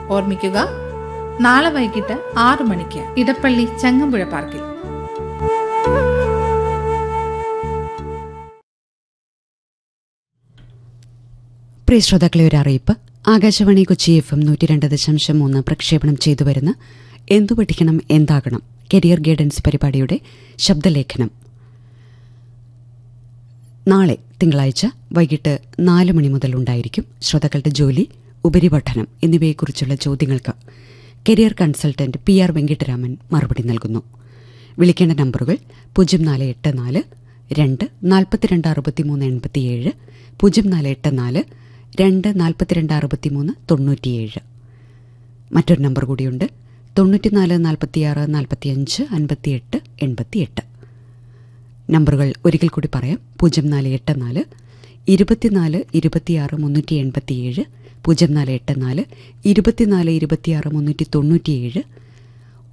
ഓർമ്മിക്കുക നാളെ വൈകിട്ട് ആറു മണിക്ക് ഇടപ്പള്ളി ചങ്ങമ്പുഴ പാർക്കിൽ പ്രിയ ശ്രോതാക്കളെ ഒരു അറിയിപ്പ് ആകാശവാണി കൊച്ചി എഫ് എം നൂറ്റി രണ്ട് ദശാംശം മൂന്ന് പ്രക്ഷേപണം ചെയ്തു വരുന്ന എന്തു പഠിക്കണം എന്താകണം കരിയർ ഗൈഡൻസ് പരിപാടിയുടെ ശബ്ദലേഖനം നാളെ തിങ്കളാഴ്ച വൈകിട്ട് നാല് മണി മുതൽ ഉണ്ടായിരിക്കും ശ്രോതാക്കളുടെ ജോലി ഉപരിപഠനം എന്നിവയെക്കുറിച്ചുള്ള ചോദ്യങ്ങൾക്ക് career consultant P R Venkataraman മറുപടി നൽകുന്നു വിളിക്കേണ്ട നമ്പറുകൾ പൂജ്യം നാല് എട്ട് നാല് രണ്ട് നാൽപ്പത്തിരണ്ട് അറുപത്തിമൂന്ന് എൺപത്തിയേഴ് പൂജ്യം നാല് എട്ട് നാല് രണ്ട് നാൽപ്പത്തിരണ്ട് അറുപത്തിമൂന്ന് തൊണ്ണൂറ്റിയേഴ് മറ്റൊരു നമ്പർ കൂടിയുണ്ട് തൊണ്ണൂറ്റിനാല് നാൽപ്പത്തിയാറ് നാൽപ്പത്തിയഞ്ച് അൻപത്തിയെട്ട് എൺപത്തിയെട്ട് നമ്പറുകൾ ഒരിക്കൽ കൂടി പറയാം പൂജ്യം നാല് എട്ട് നാല് ഇരുപത്തിനാല് ഇരുപത്തിയാറ് മുന്നൂറ്റി എൺപത്തിയേഴ് പൂജ്യം നാല് എട്ട് നാല് ഇരുപത്തിനാല് ഇരുപത്തിയാറ് മുന്നൂറ്റി തൊണ്ണൂറ്റിയേഴ്